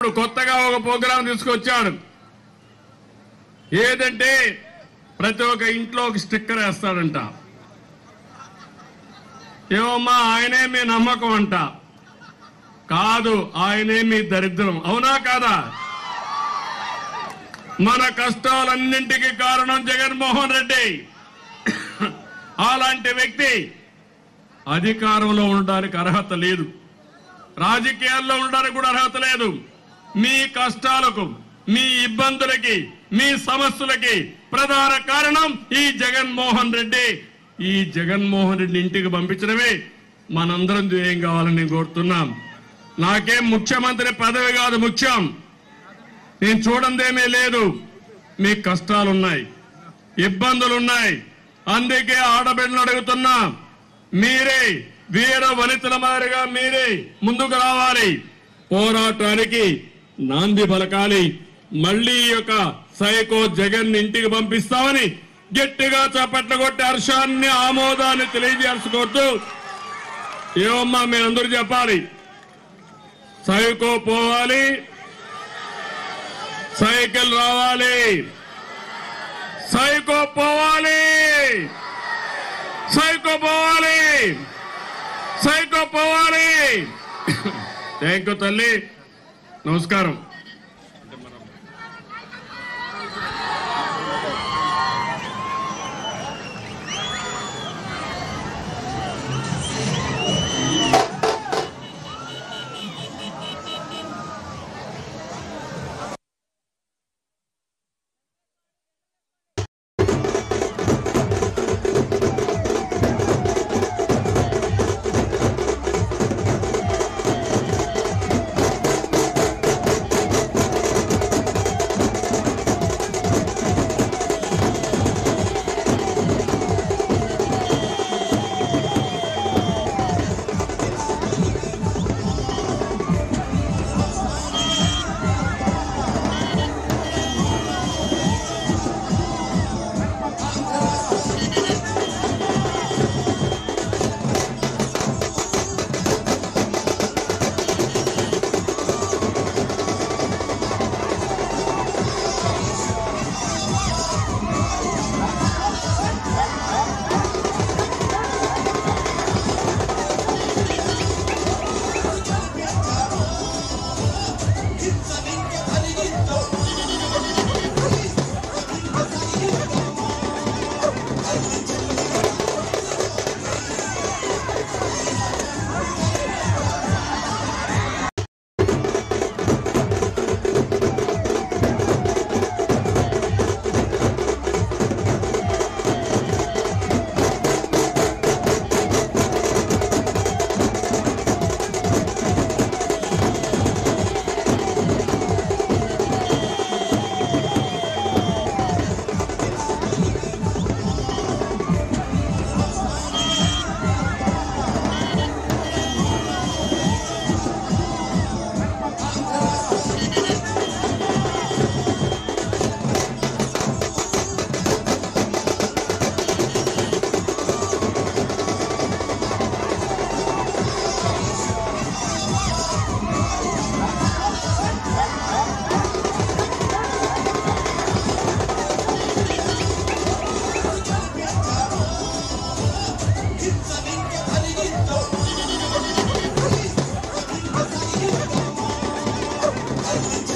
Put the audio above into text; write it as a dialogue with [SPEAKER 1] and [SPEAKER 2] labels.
[SPEAKER 1] ఇప్పుడు కొత్తగా ఒక ప్రోగ్రాం తీసుకొచ్చాడు ఏదంటే ప్రతి ఒక్క ఇంట్లో ఒక స్టిక్కర్ వేస్తాడంట ఏమమ్మా ఆయనే మీ నమ్మకం అంట కాదు ఆయనే మీ దరిద్రం అవునా కాదా మన కష్టాలన్నింటికి కారణం జగన్మోహన్ రెడ్డి అలాంటి వ్యక్తి అధికారంలో ఉండడానికి అర్హత లేదు రాజకీయాల్లో ఉండడానికి కూడా అర్హత లేదు మీ కష్టాలకు మీ ఇబ్బందులకి మీ సమస్యలకి ప్రధాన కారణం ఈ జగన్మోహన్ రెడ్డి ఈ జగన్మోహన్ రెడ్డి ఇంటికి పంపించడమే మనందరం ధ్యేయం కావాలని నేను కోరుతున్నాం నాకేం ముఖ్యమంత్రి పదవి కాదు ముఖ్యం నేను చూడందేమీ లేదు మీ కష్టాలున్నాయి ఇబ్బందులున్నాయి అందుకే ఆడబిడ్డలు అడుగుతున్నా మీరే వీర వనితల మాదిరిగా మీరే ముందుకు రావాలి పోరాటానికి నాంది పలకాలి మళ్ళీ ఈ యొక్క సైకో జగన్ ఇంటికి పంపిస్తామని గట్టిగా చప్పట్లు కొట్టి హర్షాన్ని ఆమోదాన్ని తెలియజేసుకోవద్దు ఏమమ్మా మీరందరూ చెప్పాలి సైకో పోవాలి సైకిల్ రావాలి సైకో పోవాలి సైకో పోవాలి సైకో పోవాలి థ్యాంక్ యూ తల్లి నమస్కారం
[SPEAKER 2] Thank you.